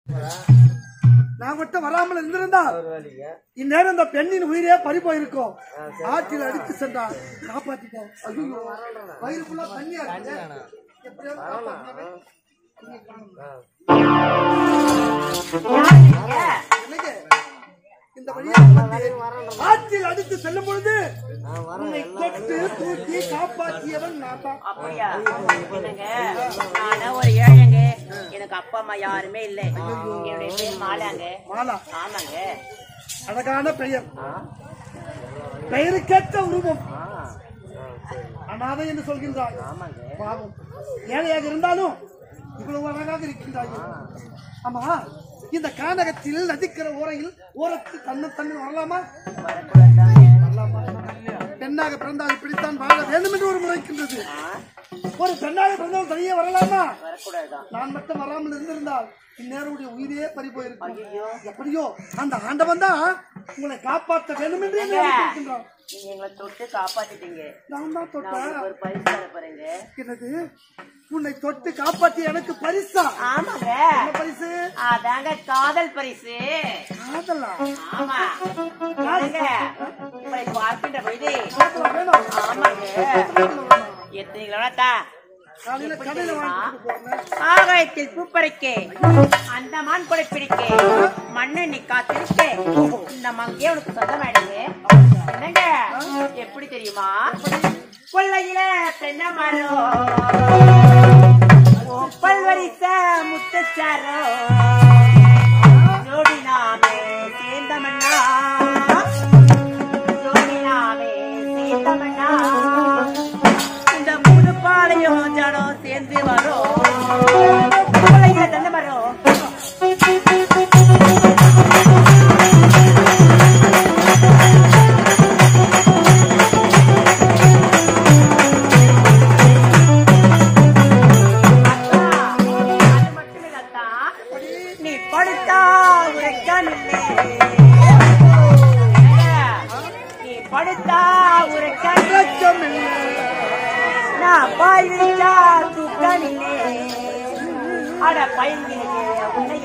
நான் மட்டும் வராமல் இருந்திருந்தால் ஒரு வேலைங்க இந்நேரம் இந்த பெண்ணின் உயிரே பறி போயிருக்கும் ஆற்றில் அடித்து சென்றான் காப்பாத்திட்டோம் ஐயோ வயிறு ஃபுல்லா தண்ணியா இருக்கு எப்படியாவது காப்பாத்துங்க. என்னங்க? இந்த வழியா வந்து ஆற்றில் அடித்து செல்லும் பொழுது உன்னை தொட்டு தூக்கி காப்பாற்றியவன் நான் தான் அப்படியா என்னங்க நானும் ஒரு ஏழைங்க எனக்கு அப்பா அம்மா யாருமே இல்லை என்னுடைய பேர் மாலாங்க மாலா ஆமாங்க அழகான பெயர் பெயருக்கேற்ற உருவம் அனாதை என்று சொல்கின்றாய் பாவம் ஏழையாக இருந்தாலும் இவ்வளவு அழகாக இருக்கின்றாய் ஆமா இந்த கானகத்தில் நதிக்கிற ஓரையில் ஓரத்து தன்னை தண்ணி வரலாமா வரலாமா? பெண்ணாக பிறந்தால் இப்படித்தான் வாழ வேண்டும் என்று ஒரு முறைக்கின்றது ஒரு பெண்ணாக பிறந்தால் தனியே வரலாமா வரக்கூடாதுதான் நான் மட்டும் வராமல் இருந்திருந்தால் இந்நேரமுடைய உயிரே பறி போயிருக்கும் எப்படியோ அந்த ஆண்டவன் தான் உங்களை காப்பாற்ற வேண்டும் என்று என்னை அழைத்திருக்கின்றான். நீங்க எங்களை தொட்டு காப்பாத்திட்டீங்க நான் தான் நான் தொட்டேன் உங்களுக்கு ஒரு பரிசு தர போறேங்க என்னது உன்னை தொட்டு காப்பாற்றி எனக்கு பரிசா ஆமாங்க என்ன பரிசு அதாங்க காதல் பரிசு காதலா ஆமா என்னங்க உங்களை பார்க்கின்ற பொழுது காதலா வேணும் ஆமாங்க காதலா வேணும். எத்தனை கிலோட்டா காலையில கடையில வாங்கிட்டு போறேன் ஆகாயத்தில் பூப்பறிக்கே அந்த மான் கொடை பிடிக்க மண்ணை நீ காத்திருக்க இந்த மங்கே உனக்கு சொந்தமாயிடுது என்னங்க எப்படி தெரியுமா கொள்ளையில தென்னை மரம் பல்வரிச முத்தச்சாரோ ஜோடி நாமே சேர்ந்தமண்ணா ஜோடி நாமே சேர்ந்தமண்ணா இந்த மூணு பாலையும் ஜனம் சேர்ந்து வரும் கொள்ளையில தென்னை மரம் அது மட்டும் இல்லத்தா, நீ படுத்தா உரைக்கமில்லை நீ படுத்தா உரைக்கமில்லை நான் பாய் விரிச்சா தூக்கமில்லை அட பயந்திரியே உன்னை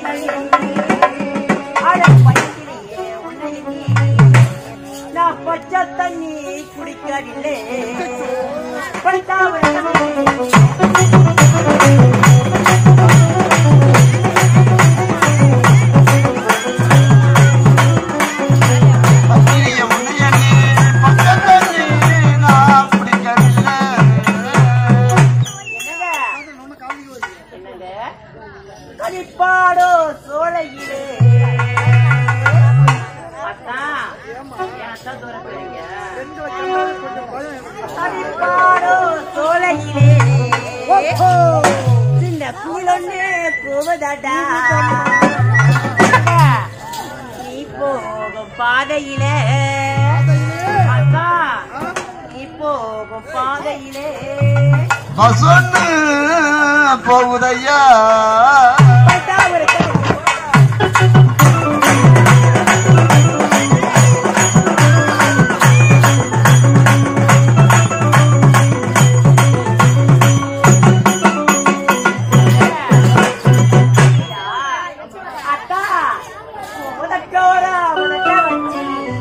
அட பயந்திரியே உன்னை நான் பச்சை தண்ணி குடிக்கவில்லை படுத்தா உரைக்கமில்லை பத்திரிய முனியனே பக்கத்தண்ணி நான் பிடிக்கவில்லை என்னங்க நம்ம காலைக்கு வருது என்னங்க கலிப்பாடோ சோலையிலே அத்தான் ஏன் தூரம் போறீங்க எங்க வைக்கிறது கொஞ்சம் பயம் எனக்கு. கலிப்பாடோ சோலையிலே சின்ன குளொன்னு போவதாடா நீ போகும் பாதையிலே அத்தான் நீ போகும் பாதையிலே பசன்னு போகுதையா பட்டா ஒரு கதை. அக்கா, உனக்கோட உனக்க வச்சு,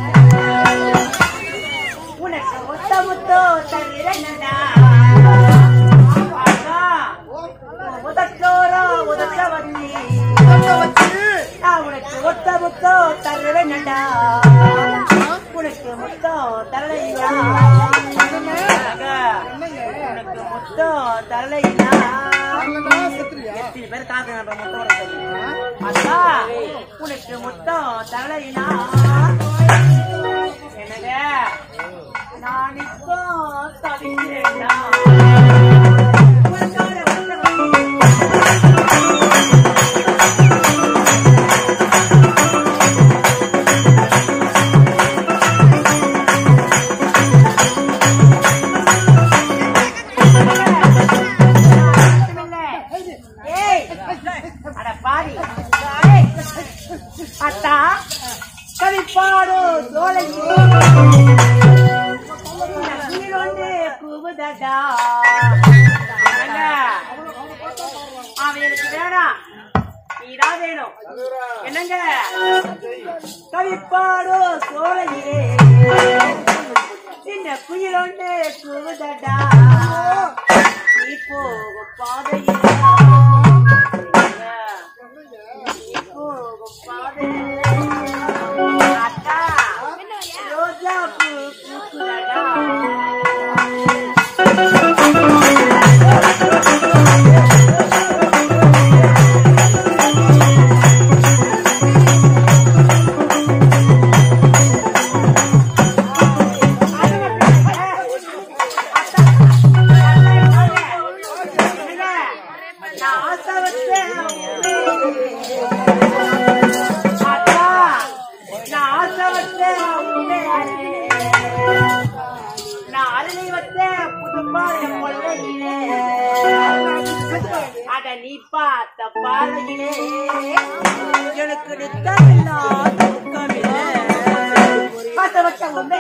உனக்கு முத்த முத்தோ தருகிறேன்டா. அக்கா, உதட்டோட உதட்ட வச்சு, இதை வச்சு நான் உனக்கு ஒத்த முத்தோ தருவேன்டா. உனக்கு முத்தோ தரலையா அக்கா, உனக்கு முத்தோ தரலையா வரலன்னா செத்துறியா? எத்தனை பேர் காக்க நம்ம முத்தம் வர தெரியுமா? அக்கா, உனக்கு முத்தம் தரலைனா என்னங்க நான் இப்போ தவிக்கிறேன்டா உனக்காக வந்தவன் ஏய், அட பாவி. ஏய், அத்தா, கவிப்பாடு சோலையே. கீழொண்டு கூவுதடா. ஏங்க, அவன் எனக்கு வேணாம் நீ நீதான் வேணும் என்னங்க கவிப்பாடோ சோலையிலே சின்ன குயிலொண்டு கூவுதடா நீ போகும் பாதையிலே நீ போகும் பாதையிலே அக்கா ரோஜா பூ பூக்குதடா அட நீ பார்த்த பார்வையிலே எனக்கு நித்தமில்லாத துக்கமில்லை ஆசை உண்மை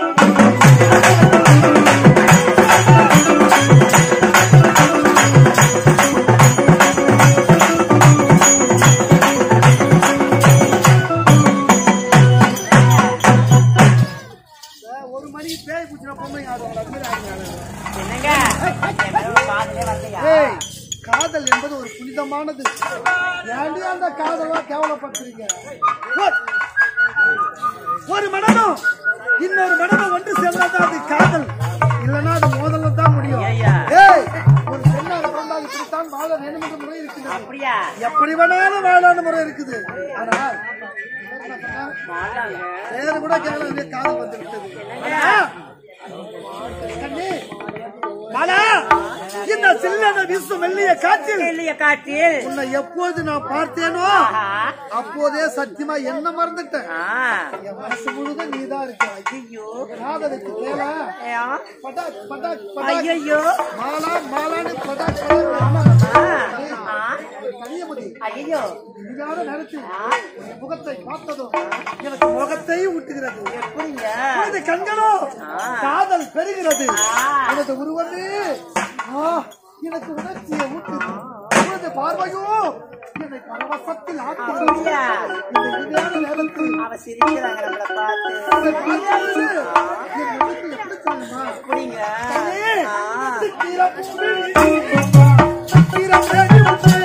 ஒரு மணிக்கு பேய் குச்சின பொம்மை ஆடுவாங்க அது மாதிரி ஆடுவாங்க என்னங்க என் மேல ஒரு காதலே வரலையா? ஏய் காதல் என்பது ஒரு புனிதமானது ஏன்டி அந்த காதலா கேவலப்படுத்துறீங்க ஒரு- ஒரு மனமும் இன்னொரு மனமும் ஒன்று சேர்ந்தாதான் அது காதல் இல்லைன்னா அது மோதல்ல தான் முடியும் ஐயா. ஏய் ஒரு பெண்ணாக பிறந்தால் இப்படித்தான் வாழ வேண்டும் என்ற முறை இருக்குது அப்படியா எப்படி வேணாலும் வாழான முறை இருக்குது ஆனால் வாழாங்க. பேரு கூட கேட்கல காதல் வந்து விட்டது கண்ணே, மாலா, இந்த சில்லன வீசும் மெல்லிய காற்றில் இல்லைய காட்டில் உன்னை எப்போது நான் பார்த்தேனோ ஆஹா. அப்போதே சத்தியமா என்ன மறந்துட்டேன் ஆ. என் மனசு முழுதும் நீதான் இருக்க ஐயோ காதலுக்கு மேல ஐயா. பட்டாக் பட்டாக் பட்டாக் ஐயையோ. மாலா மாலான்னு பட்டாக் பட்டாக் ஆமா. ஆ. ஆ. கனியமுதி ஐயையோ. இல்லாத நேரத்தில் உன் முகத்தை பார்த்ததும் எனக்கு முகத்தை ஊட்டுகிறது எப்படிங்க? உனது கண்களோ காதல் பெறுகிறது ஆ. உனது உருவமே ஆ, எனக்கு உணர்ச்சியை ஊட்டுது உனது பார்வையோ என்னை பரவசத்தில் ஆக்குகிறது அப்படியா? இந்த இனிமையான நேரத்தில் அவ சிரிக்கிறாங்க நம்மள பார்த்து. உன்னை பார்க்கும்போது என் மனசு எப்படி தெரியுமா? எப்படிங்க? கண்ணே, ஆ. சித்திர பூவே, சித்திர மேனி வந்து,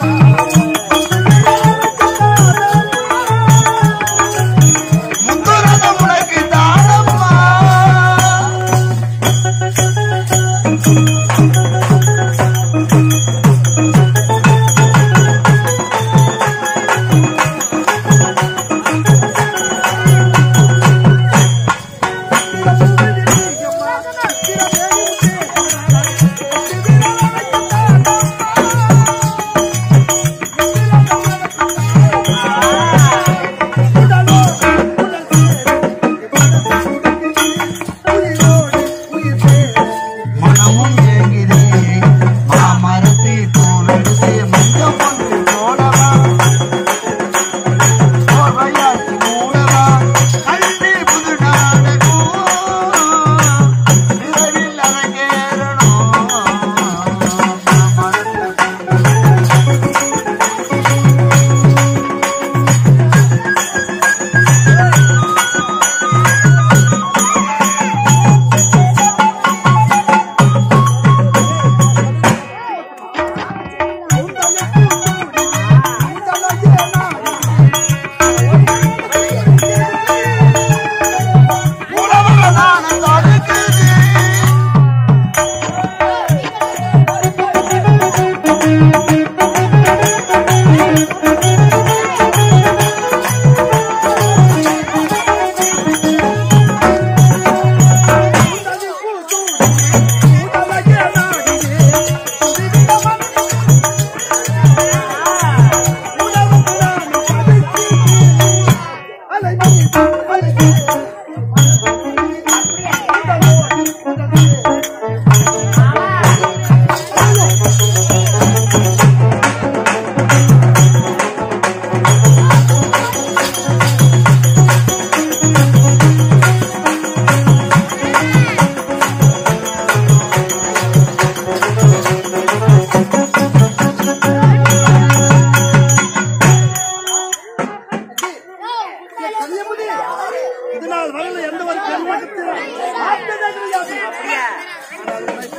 முத்துரதம் உனக்கு தானம்மா சித்திர பூவே, சித்திர மேனி வந்து,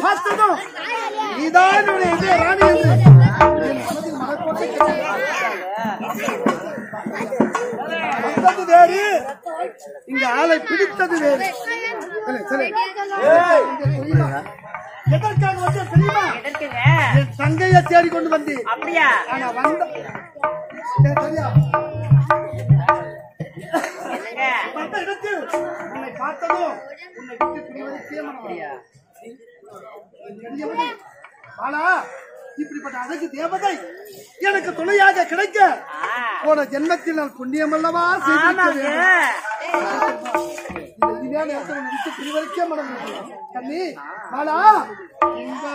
பார்த்ததும் நீதான் என்னுடைய இதய ராணி என்று என் மனதில் மனக்கோட்டை வந்தது வேறு இங்க ஆளை பிடித்தது வேறு சரி, சரி. இங்க தெரியுமா? எதற்காக வந்து தெரியுமா எதற்குங்க என் தங்கையை தேடி கொண்டு வந்து அப்படியா ஆனா வந்த ஏ, சரியா? என்னங்க வந்த இடத்தில் உன்னை பார்த்ததும் உன்னை விட்டு பிரிவதற்கே மனமில்லை. பெரியவனே, ஆனா இப்படிப்பட்ட அழகு தேவதை எனக்கு துணையாக கிடைக்க ஆ, போன ஜென்மத்தில் நான் புண்ணியம் அல்லவா செய்திருக்க ஆமாங்க வேண்டும். இந்த இனிமையான நேரத்தை உன்னை விட்டு பிரிவதற்கே மனம் இல்லை. கண்ணி பாலா இந்த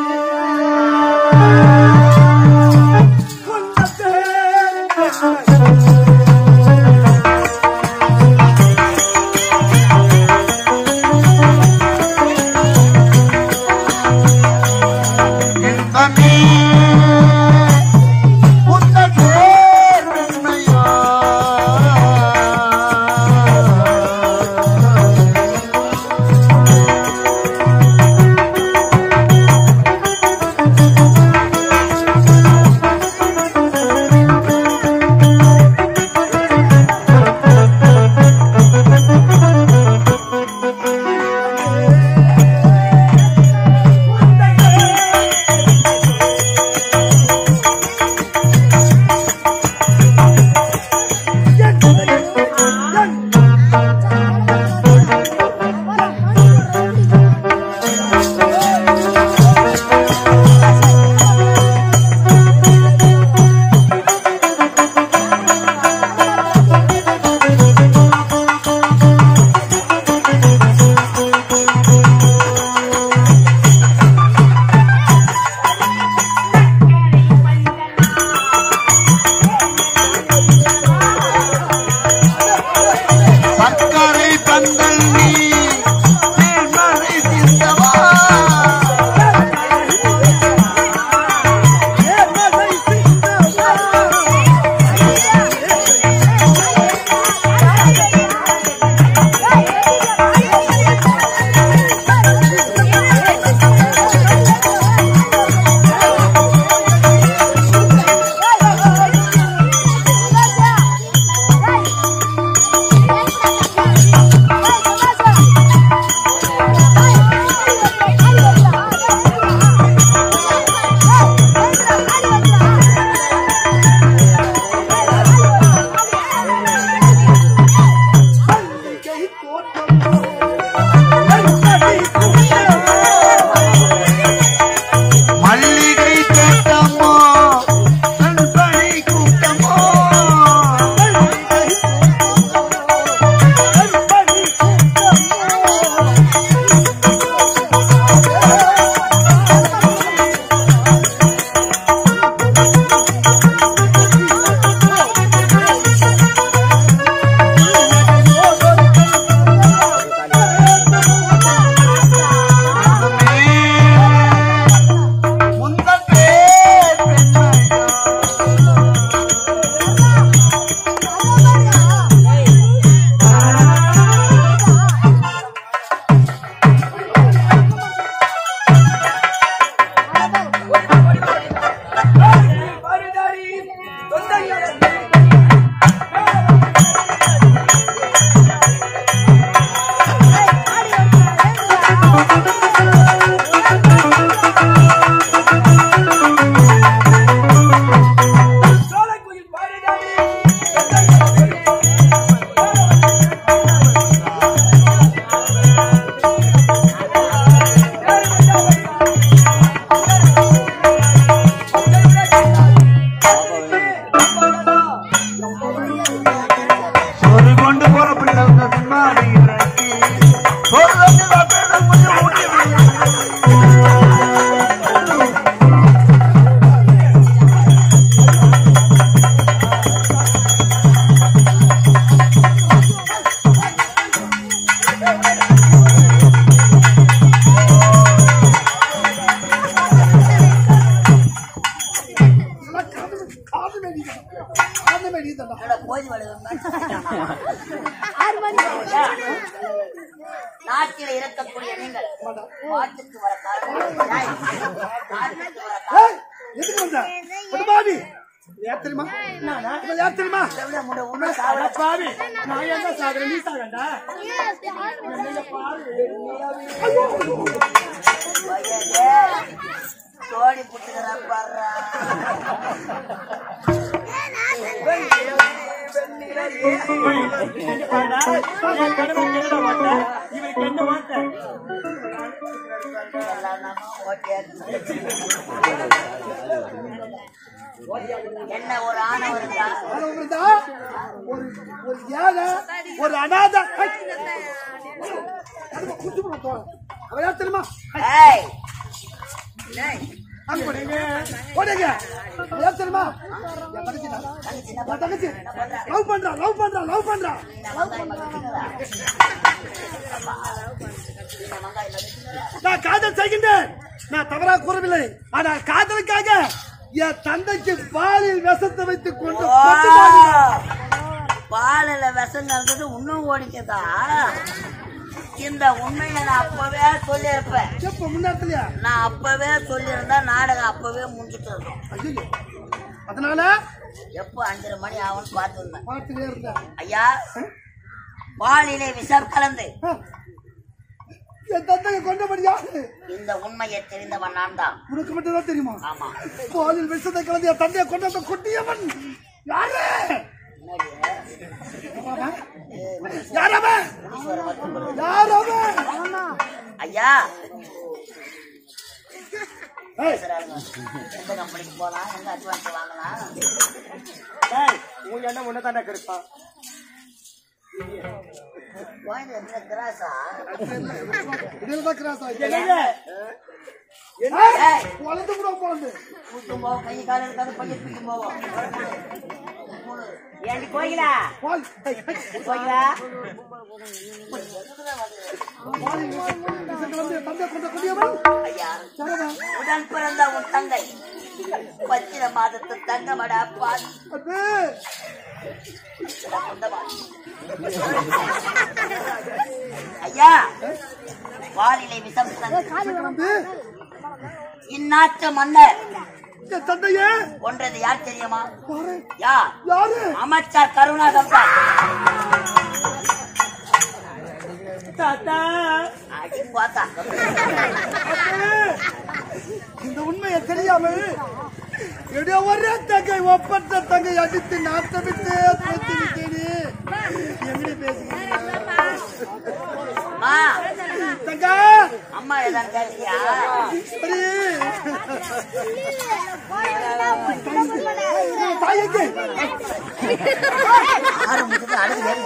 இன்பமே உந்தன் பெருமையா சர்க்கரை பந்தல் நீ தேன்மழை சிந்தவா மல்லிகை தோட்டமோ நண்பனை கூட்டமோ முந்தன் பேர் பெண்மையா சோறு கொண்டு போற பிள்ளை உங்க பின்னாடி இறங்கி சோறு தண்ணி சாப்பிட கொஞ்சம் ஊட்டி விடு. காது மேடிதான் காது மேடிதான் போய் வளரும் நாட்டில் இருக்கக்கூடிய நீங்கள் மாட்டுக்கு வர காரணம் ஏய், மாட்டுக்கு வர ஏய், எதுக்கு வந்த படுபாவி யார் தெரியுமா இவன் யார் தெரியுமா காரணம் உன்னை உன்னை சாவல பாவி நான் எங்க சாகுறேன் நீ சாகண்டா வயலே, தோடி புட்டுக்கிறான் பாருடா. எல்லாம் நம்ம ஓட்டியாச்சு. என்ன ஒரு ஆணவம் இருந்தா ஆனா இருந்தா, ஒரு ஒரு ஏழை ஒரு அனாதை ஐ! அதுக்கு குத்து போட போறேன். அவன் யார் தெரியுமா ஏய் ஏய், அங்க போடுங்க போடுங்க அவன் யார் தெரியுமா என் தங்கச்சி தான். என் தங்கச்சி லவ் பண்றா லவ் பண்றா லவ் பண்றா நான் காதல் செய்கின்றேன் நான் தவறா கூறவில்லை ஆனால் காதலுக்காக என் தந்தைக்கு பாலில் விஷத்தை வைத்துக் கொண்டு ஓ, கொண்டு போகிறார். பாலில விஷம் கலந்தது இன்னும் ஓடிக்குதா இந்த உண்மையை நான் அப்பவே சொல்லியிருப்பேன் எப்ப முன்னேறலையா நான் அப்பவே சொல்லியிருந்தா நாடகம் அப்பவே முடிஞ்சிட்டு இருக்கும் ஐயோ அதனால எப்போ அஞ்சரை மணி ஆகும்னு பார்த்துருந்தேன் பார்த்துட்டே இருந்தேன் ஐயா பாலிலே விஷம் கலந்து ஆ. என் தந்தையை கொண்டபடியா இந்த உண்மையை தெரிந்தவன் நான் தான் உனக்கு மட்டும் தான் தெரியுமா ஆமா பாலில் விஷத்தை கலந்து என் தந்தையை கொண்டு வந்த கொட்டியவன் யாரு அவன்? யார் அவன்? யார் அவன்? ஐயா ஏய், பேசுறாருங்க. எந்த கம்பெனிக்கு போலாம் எங்க அட்வான்ஸ் வாங்கலாம் உன் எண்ணம் ஒண்ணு தானே கிடைப்பான் குழந்தை என்ன கிராஸா இதில் தான் கிராஸ் ஆகி ஏய், வளர்ந்து கூட போகுது கூட்டும் போவோம் கை காலம் இருக்காது பள்ளி தூக்கிட்டு போவோம் ஏண்டி கோயிலா பால் ஏய், ஏய், கோயிலா பாலில் விஷத்தை கலந்து என் தந்தையை கொண்ட கொடியவன் ஐயா யாரவன்? உடன் பிறந்த உன் தங்கை பச்சிர மாதத்து தங்கமடா பாதி அது ஐயா வாலிலை விஷம் தந்து கலந்து இந்நாட்டு மன்னர் என் தந்தையே ஒன்றது யார் தெரியுமா யாரு யார் யாரு அமைச்சர் கருணாகரன் தாத்தா அடி பார்த்தா இந்த உண்மையை தெரியாமல் என்னுடைய ஒரே தங்கை ஒப்பற்ற தங்கை அடித்து நாட்டமிட்டு பேசி நிற்கிறீ எப்படி பேசுகிறீங்க அம்மா தங்கா அம்மா ஏதாவது கேட்டியா சரி தாயக்கு ஆறு முடிஞ்சது அடுத்து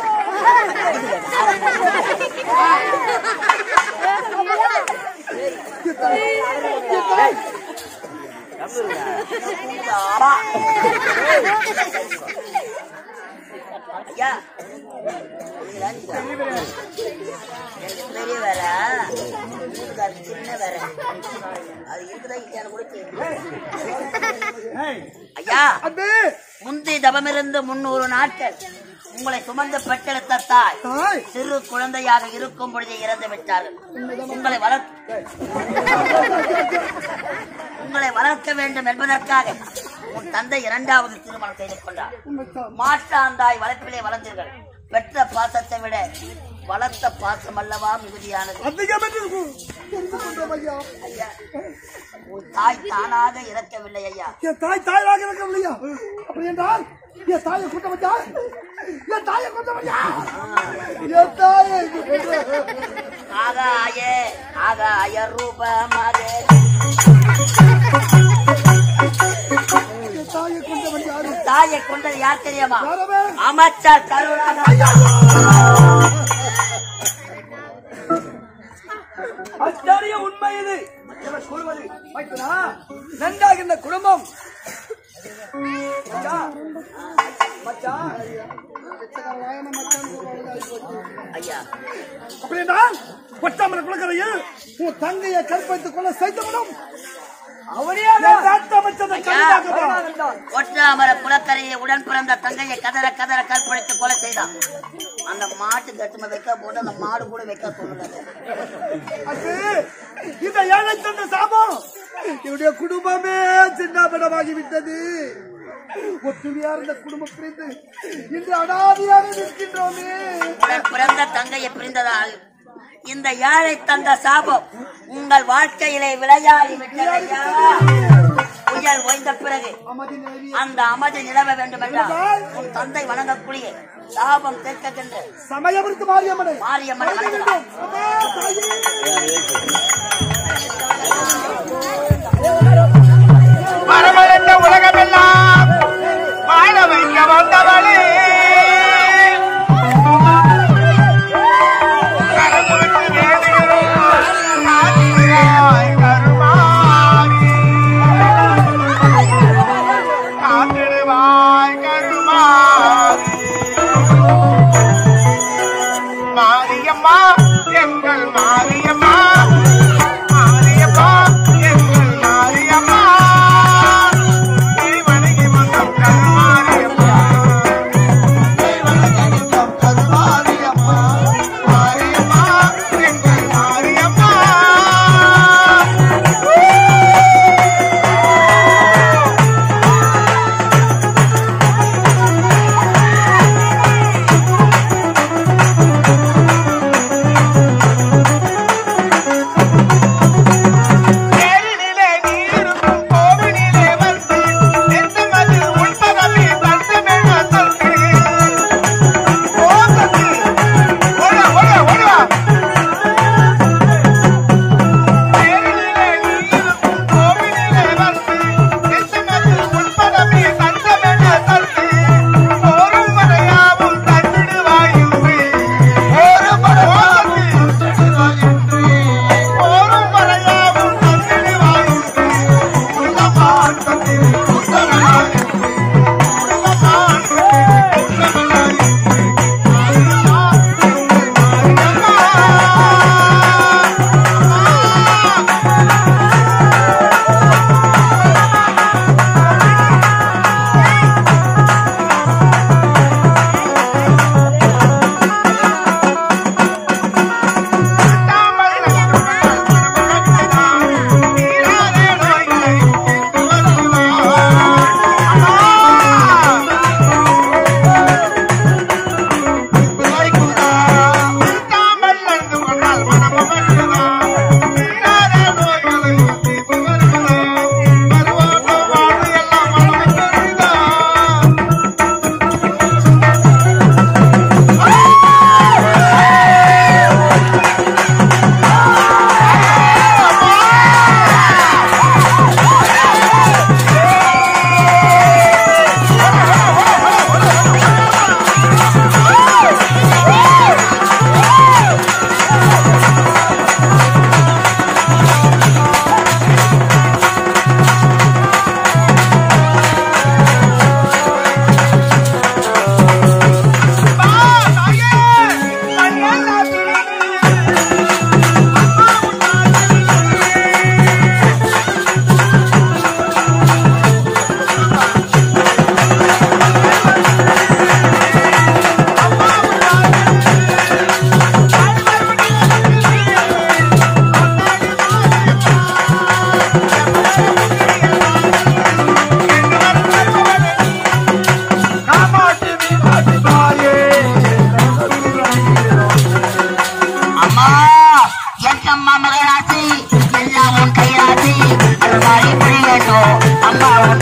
ஐயா இதுதான் எனக்கு பெரிய வேலை உங்களுக்கு அது சின்ன வேலை அது இருக்குதா இல்லையான்னு கூட தெரியல ஐயா அண்ணே முந்தி தவமிருந்து முன்னூறு நாட்கள் உங்களை சுமந்து பெற்றெடுத்த தாய் தாய் சிறு குழந்தையாக இருக்கும் பொழுதே இறந்து விட்டார்கள் உங்களை வளர்க்க உங்களை வளர்க்க வேண்டும் என்பதற்காக உன் தந்தை இரண்டாவது திருமணம் செய்து கொண்டார் உண்மைத்தான் மாற்றாந்தாய் வளர்ப்பிலே வளர்ந்தீர்கள் பெற்ற பாசத்தை விட வளர்த்த பாசம் அல்லவா மிகுதியானது அதிகம் என்று இருக்கும். தெரிந்து கொண்டோம் ஐயா ஐயா உன் தாய் தானாக இறக்கவில்லை ஐயா என் தாய் தாயாக இருக்கவில்லையா அப்படி என்றால் என் தாயை கொண்ட வச்சா என் தாயை கொண்ட வச்சா என் தாயை ஆகாய ஆகாய ரூபமாக என் தாயை கொண்டவன் யாரு தாயை கொண்டது யார் தெரியுமா யாரவே அமைச்சர் கருணாகரன் அத்தறிய உண்மை இது மற்றவர் கூறுவது மைத்துனா நன்றாக இந்த குடும்பம் மச்சான், மச்சான், ஐயா அப்படி என்றால் பட்டாமர குளக்கரையில் உன் தங்கையை கற்பழித்துக் கொள்ள செய்தவனும் அவனையே என் நாட்டமைச்சதை கண்டாகவா ஒற்றாமர குலக்கரையை உடன் பிறந்த தங்கையை கதற கதற கற்பழித்து கொலை செய்தான் அந்த மாட்டு கட்டுமை வைக்க போட்டு அந்த மாடு கூட வைக்க சொல்லல அது இந்த ஏழை தந்த சாபம் என்னுடைய குடும்பமே சின்னாபிடமாகி விட்டது ஒற்றுமையா இருந்த குடும்பம் பிரிந்து இன்று அனாதியாக நிற்கின்றோமே உடன் பிறந்த தங்கையை பிரிந்ததால் இந்த ஏழை தந்த சாபம் உங்கள் வாழ்க்கையிலே விளையாடி விட்டதையா புயல் ஓய்ந்த பிறகு அமதி நிலவி அந்த அமைதி நிலவ வேண்டும் என்றால் உன் தந்தை வணங்கக்கூடிய சாபம் கேட்கின்ற சமயபுரத்து மாரியம்மனை மாரியம்மனை வணங்க வணங்கலாம் வேண்டும். அம்மா, தாயே. மரமடைந்த உலகமெல்லாம் வாழ வைக்க வந்தவளே கரமுழுக்கு வேண்டுகிறோம் காத்திடுவாய் கருமாரி காத்திடுவாய் கருமாரி மாரியம்மா எங்கள் மாரியம்மா மாரியம்மா எங்கள் மாரியம்மா நீ வணங்கி வந்தோம் கருமாரியம்மா நீ வணங்கி வந்தோம் கருமாரியம்மா மாரியம்மா எங்கள் மாரியம்மா தேரினிலே நீருக்கும் கோவிலிலே வந்து நெஞ்சமது உள்பகமே தந்தமென சொல்லி ஓசத்து ஓட ஓட ஓடுவா தேரினிலே நீருக்கும் கோவிலிலே வந்து நெஞ்சமது உள்பகமே தந்தமென சொல்லி ஓரும் மறையாவும் தந்திடுவாயுமே ஒரு மறையாவும் தந்திடுவாயுமே ஓரும் மறையாவும் தந்திடுவாயுமே உள்ளமான் தந்திடு உள்ளமான் உள்ளமான் தந்திடு உள்ளமான் அம்மா எங்கம்மா மகராசி எல்லாம் உன் கைராசி அது மாதிரி புரியட்டும் அம்மா உன்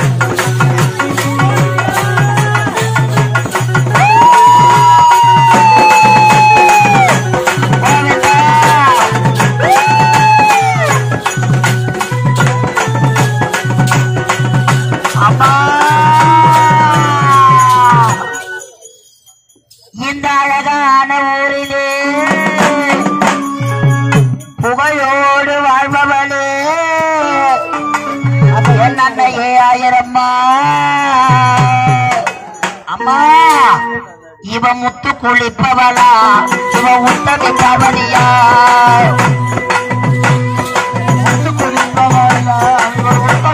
அம்மா இந்த அழகான ஊரிலே புகழோடு வாழ்பவளே என் அன்னையே ஆயிரம்மா அம்மா இவ முத்து குளிப்பவளா இவ உத்தமி கவனியா முத்து குளிப்பவளா இவ உத்தமி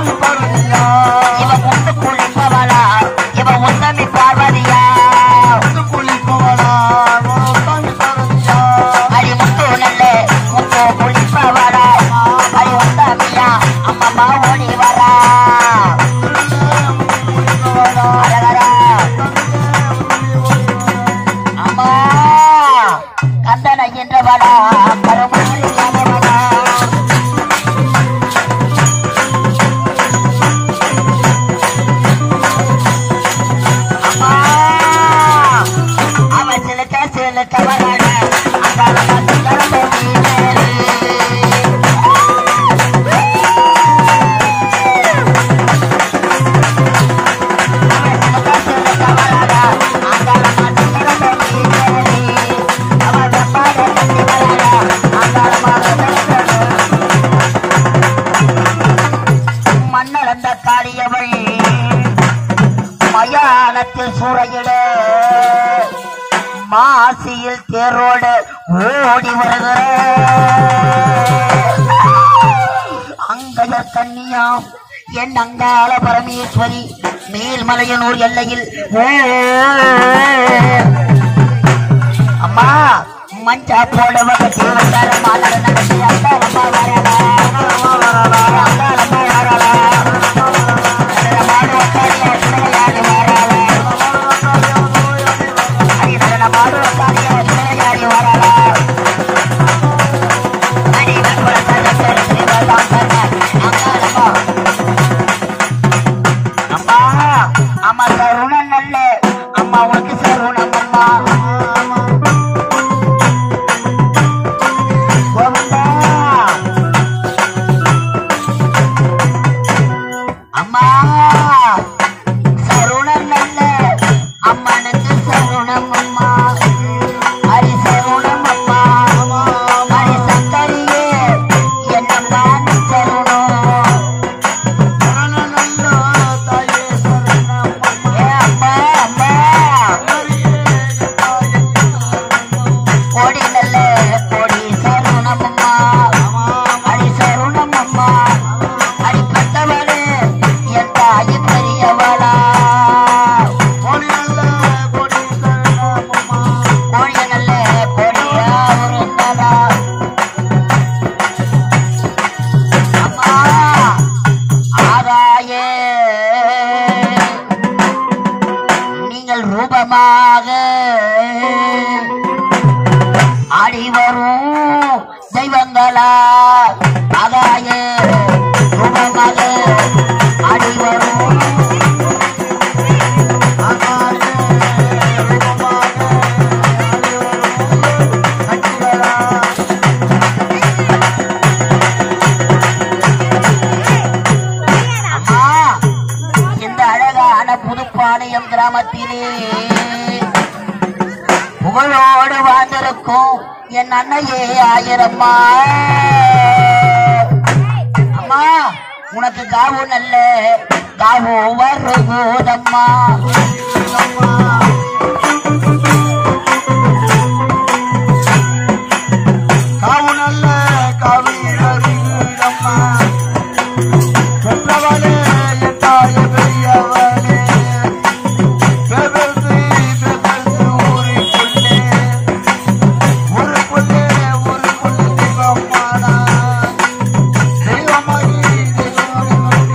இல்லாதவளா கருமாறி இல்லாதவளா அம்மா அவன் சிலுக்க சிலுக்க வராங்க அங்கால பார்த்து கடந்த நீரே மண்ணளந்த காளியவள் மயானத்தில் சூறையிடு மாசியில் தேரோடு ஓடி வருகிற அங்கையர் கன்னியாம் என் அங்காள பரமேஸ்வரி மேல்மலையனூர் எல்லையில் ஓ அம்மா மஞ்சா போடுவக தேவதார மாலர நடத்தி அங்காளம்மா வரலா அங்காளம்மா வரலா மாடு ஒட்டாடி அசுரையாடி வரலா அடிதன மாடு ஒட்டாடி அசுரையாடி வரலா அடி வற்புற சதசர சிவதான் சரண அங்காளம்மா அம்மா அம்மா சருணன் நல்ல அம்மா உனக்கு சருணம் அம்மா கோவிந்தா அம்மா சருணம் நல்ல அம்மனுக்கு சருணம் அம்மா ஹரி சருணம் அம்மா ஹரி சங்கரியே என்னம்மா நீ சருணம் ஏ அம்மா அம்மா கோடி நல்ல கோடி சருணம் அம்மா அடி சருணம் அம்மா அடி பெத்தவளே என் தாயின் பெரியவளா கோடி நல்ல கோடியா உருண்டதா அம்மா ஆராயே நீங்கள் ரூபமாக ஆடி வரும் தெய்வங்களா ஆகாய ரூபமாக ஆடி வரும் ஆகாய ரூபமாக ஆடி வரும் கட்சிகளா அம்மா இந்த அழகான புதுப்பாளையம் கிராமத்திலே புகழோடு வாழ்ந்திருக்கும் என் அன்னையே ஆயிரம்மா அம்மா உனக்கு காவு நல்ல காவு வருகூதம்மா காவு நல்ல காவி அறிவீரம்மா பெற்றவளே என் தாய பெரியவளே பெருசு பெருசு ஊருக்குள்ளே ஊருக்குள்ளே ஊருக்குள்ளே தெய்வம்மாடா தெய்வமாகி தெய்வமாக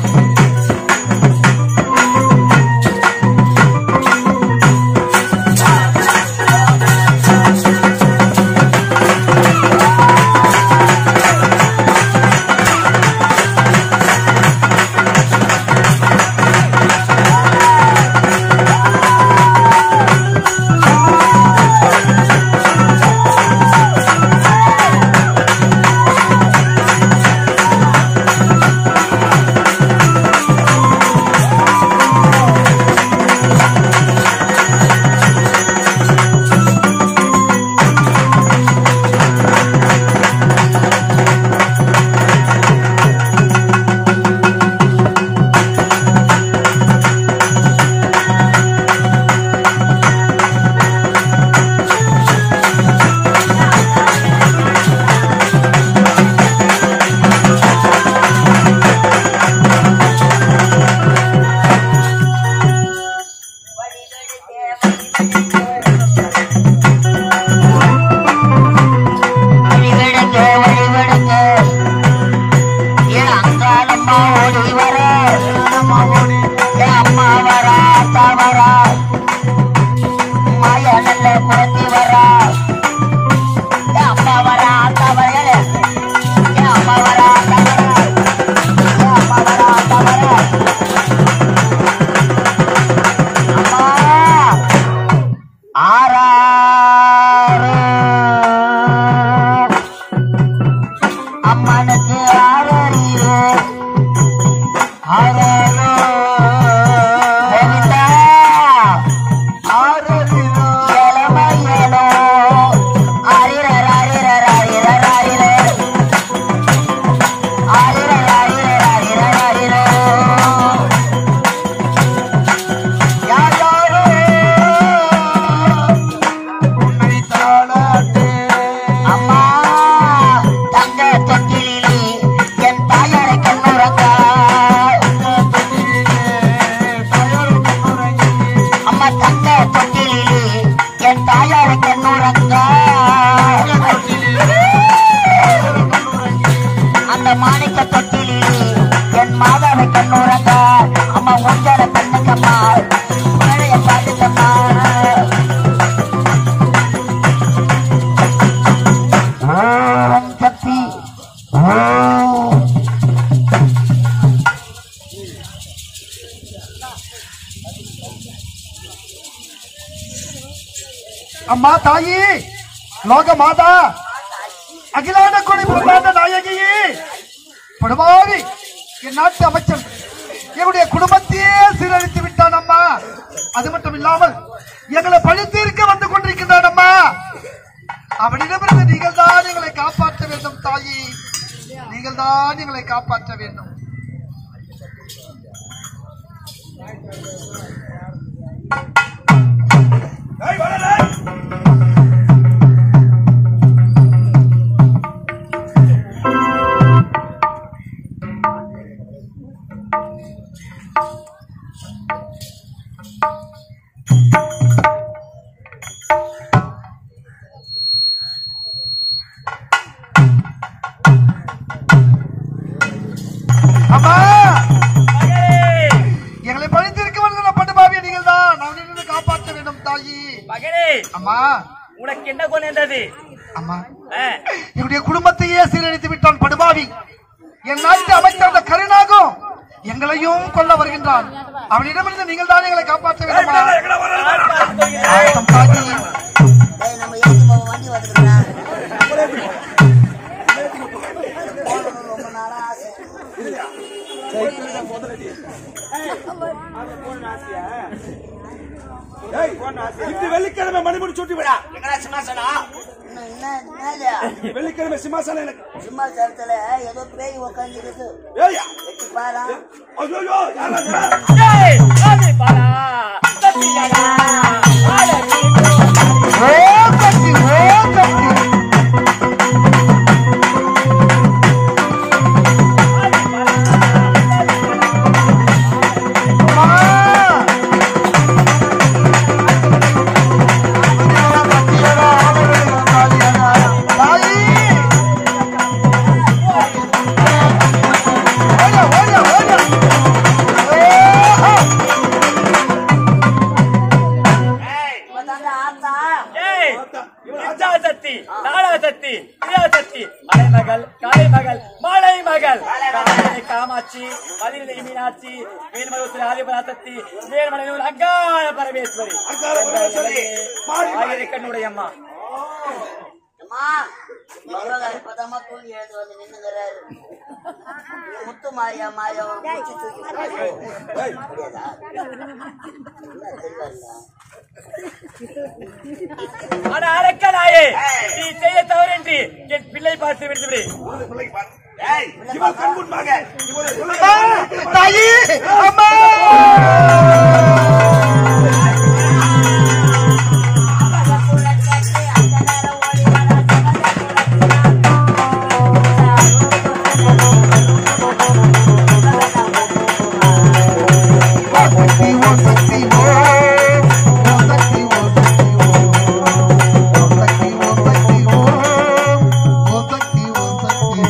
வழிவிடுங்க வழிவிடுங்க என் அங்காளம்மா ஓடி வர என் அம்மா வரா அத்தா வரா மாயா நல்ல குழந்தை வரா ஆறாறு அம்மனுக்கு ஆறறிவு ஆறாரோ லலிதா ஆரறிதோ எலமையலோ அரிரர் அரிரர் அரிரர் அரிரர் அரிரர் அரிரர் அரிரர் அரிரர் யாரோ உன்னை தாளாட்டே அம்மா தங்க தொட்டிலே என் தாயாரை கண்ணுறங்கா அம்மா தங்க தொட்டிலே என் தாயாரை கண்ணுறங்கா அந்த மாணிக்க தொட்டிலே என் மாதாவை கண்ணுறங்கா அம்மா உஞ்சர கண்ணுக்கம்மா மழைய பாட்டுக்கம்மா ஓம் சக்தி ஓம் அம்மா தாயி லோக மாதா அகிலாண்ட கொடி பிரதான நாயகியே படுபாவி என் நாட்டு அமைச்சன் என்னுடைய குடும்பத்தையே சீரழித்து விட்டான் அம்மா அது மட்டும் இல்லாமல் எங்களை பழி தீர்க்க வந்து கொண்டிருக்கின்றான் அம்மா அவனிடமிருந்து நீங்கள் தான் எங்களை காப்பாற்ற வேண்டும் தாயி நீங்கள் தான் எங்களை காப்பாற்ற வேண்டும் அம்மா எங்களை பழித்திருக்க வருகிற படுபாவிய நீங்கள் தான் அவனிலிருந்து காப்பாற்ற வேண்டும் தாயி மகனே அம்மா உனக்கு என்ன கொண்டது அம்மா என்னுடைய குடும்பத்தையே சீரழித்து விட்டான் படுபாவி என் நாட்டு அமைச்சர் அந்த கருணாகும் எங்களையும் கொல்ல வருகின்றான் அவனிடமிருந்து நீங்கள் தான் எங்களை காப்பாற்ற வேண்டுமா ஆயத்தம் தாயி நம்ம ஏற்றி போக வண்டி வந்துருக்கா ரொம்ப நாளா ஆசை இந்த வெள்ளிக்கிழமை மணிமுடி சுட்டி விடா இன்னும் என்ன என்னது வெள்ளிக்கிழமை சிம்மாசனம் எனக்கு சும்மா சரத்துல ஏதோ பேய் உக்காந்துருக்கு ஏய்யா எட்டி பாரா ஐயோ யாரா ஓ சக்தி ஓ சக்தி அம்மா தாயி ஓடியா ஓடியா ஓடியா ஓஹோ இவதாங்க ஆத்தா சக்தி தாரா சக்தி பிரியா சக்தி அலைமகள் காளைமகள் மாலை மகள் காலை காமாட்சி பதினி மீனாட்சி மேல்மருவத்தில் ஆதிபரா சக்தி மேல்மலையூர் அங்காள பரமேஸ்வரி ஆயிரக்கண்ணுடைய அம்மா அம்மா மருமகாரி பதமா தூங்கி எழுந்து வந்து நின்னுங்கிறாரு முத்து மாரியா மாரியா ஒரு பூச்சி தூக்கி முடியாதா? என்ன தெரியல ஆனா அரக்கனாயே நீ செய்ய தவறின்றி என் பிள்ளை பார்த்து விடுவிடு இவன் கண்முன்பாக இவனை சொல்ல தாயி அம்மா சக்தி ஓ சக்தி ஓ ஓ சக்தி ஓ சக்தி ஓ ஓ சக்தி ஓ சக்தி ஓ ஓ சக்தி ஓ சக்தி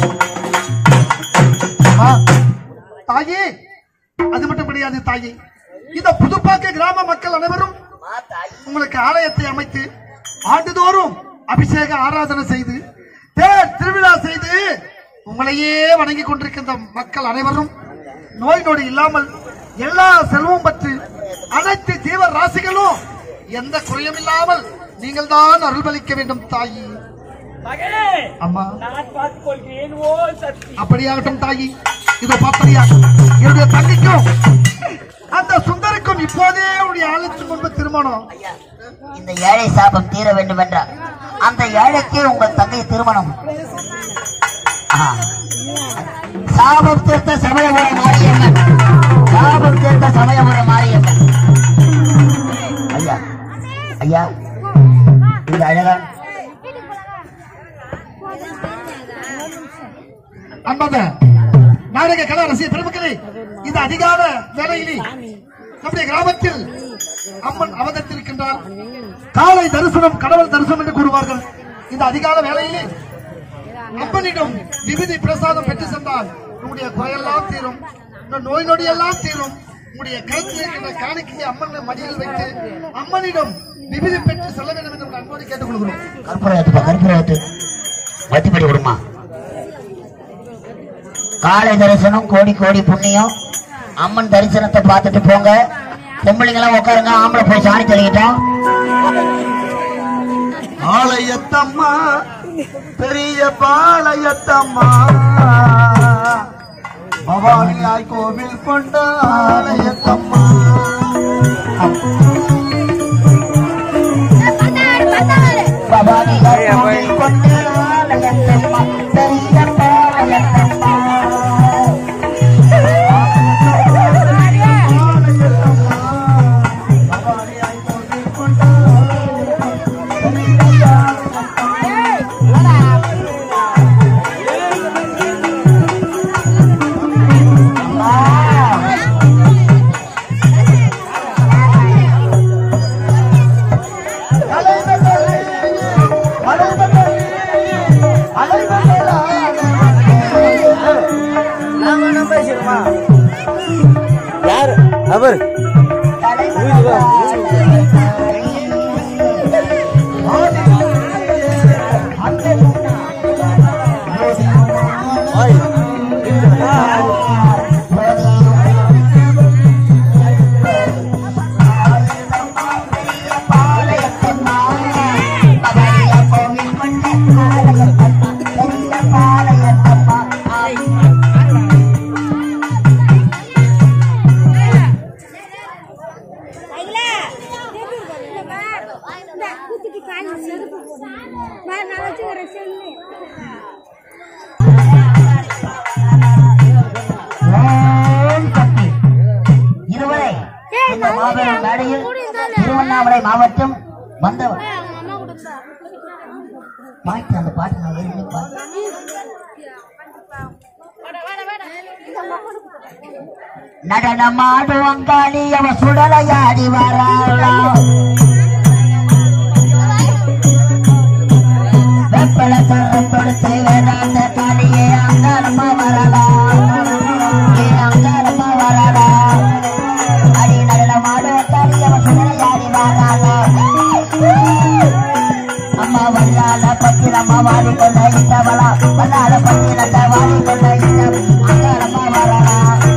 அம்மா, தாயி அது மட்டும் கிடையாது தாயி இந்த புதுப்பாக்க கிராம மக்கள் அனைவரும் உங்களுக்கு ஆலயத்தை அமைத்து ஆண்டுதோறும் அபிஷேக ஆராதனை செய்து தேர் திருவிழா செய்து உங்களையே வணங்கி கொண்டிருக்கின்ற மக்கள் அனைவரும் நோய் நொடி இல்லாமல் எல்லா செல்வம் பற்றி அனைத்து ஜீவ ராசிகளும் எந்த குறையும் இல்லாமல் நீங்கள் தான் அருள்பளிக்க வேண்டும் தாயி மகனே அம்மா நான் பார்த்துக் கொள்கிறேன் ஓ சக்தி அப்படியாகட்டும் தாயி இதோ பாப்பரியா என்னுடைய தங்கைக்கும் அந்த சுந்தருக்கும் இப்போதே உடைய ஆளுக்கு முன்பு திருமணம் ஐயா இந்த ஏழை சாபம் தீர வேண்டும் என்றால் அந்த ஏழைக்கே உங்கள் தங்கை திருமணம் ஆ. சாபம் தீர்த்த சமயபுரம் மாரியம்மன் சாபம் தீர்த்த சமயபுரம் மாரியம்மன் ஐயா ஐயா இந்த அழகான் அன்பத நாடக கலா ரசிக பெருமக்களே இந்த அதிகார வேலையிலே நம்முடைய கிராமத்தில் அம்மன் அவதரித்திருக்கின்றார் காலை தரிசனம் கடவுள் தரிசனம் என்று கூறுவார்கள் இந்த அதிகால வேலையிலே அம்மனிடம் விபதி பிரசாதம் பெற்று சென்றால் உங்களுடைய குறையெல்லாம் தீரும் உங்கள் நோய் நொடி எல்லாம் தீரும் உங்களுடைய கழுத்தில் இருக்கின்ற காணிக்கையை அம்மன் மடியில் வைத்து அம்மனிடம் விபதி பெற்று செல்ல வேண்டும் என்று உங்கள் அன்போடு கேட்டுக்கொள்கிறோம் கற்பூரத்துப்பா கற்பூரத்து வத்திப்படி விடுமா காலை தரிசனம் கோடி கோடி புண்ணியம் அம்மன் தரிசனத்தை பார்த்துட்டு போங்க பொம்பளைங்களாம் உட்காருங்க ஆம்பளை போய் சாணி தெளிக்கிட்டோம் ஆலயத்தம்மா பெரிய பாளையத்தம்மா பவானியாய் கோவில் கொண்ட ஆலயத்தம்மா பவானி கோவில் கொண்ட ஆலயத்தம்மா, பெரிய பாளையத்தம்மா. பவானியாய் கோவில் கொண்ட ஆலயத்தம்மா. யாரு அவர் நான் வச்சுக்கிறேன் செல்லு ஓம் சக்தி. இதுவரை இந்த மாபெரும் மேடையில் திருவண்ணாமலை மாவட்டம் வந்தவர் அம்மா கொடுத்தா பாட்டு அந்த பாட்டு நான் ஏற்கனவே பாட்டு நடனமாடுவங்காளி அவ சுடலையாடி வராளா வெப்பல சரம் தொடுத்து வேறாந்த காளியே அங்காரமா வரலா ஏ அங்காரமா வரலா அடி நடனமாடுவங்காளி அவ சுடலையாடி வராளா அம்மா வல்லால பத்திரமா வாடிக்கொண்ட இந்தவளா வல்லால பத்திரத்தை வாடிக்கொண்ட இந்த அங்காரமா வரலா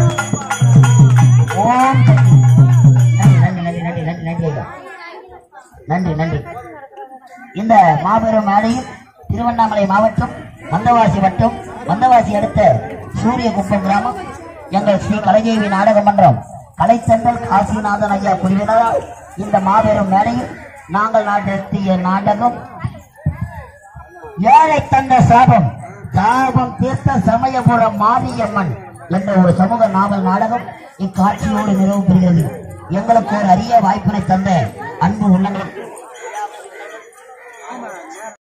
ஓம் சக்தி. நன்றி நன்றி நன்றி நன்றி நன்றி ஐயா நன்றி நன்றி இந்த மாபெரும் மேடையில் திருவண்ணாமலை மாவட்டம் மந்தவாசி வட்டம் மந்தவாசி அடுத்த சூரிய குப்பம் கிராமம் எங்கள் ஸ்ரீ கலைதேவி நாடக மன்றம் கலைச்சந்தல் காசிநாதன் ஐயா குழுவினரால் இந்த மாபெரும் மேடையில் நாங்கள் நடத்திய நாடகம் ஏழை தந்த சாபம் சாபம் தீர்த்த சமயபுரம் மாரியம்மன் என்ற ஒரு சமூக நாவல் நாடகம் இக்காட்சியோடு நிறைவு பெறுகிறது எங்களுக்கு ஒரு அரிய வாய்ப்பினை தந்த அன்பு உள்ளங்கள்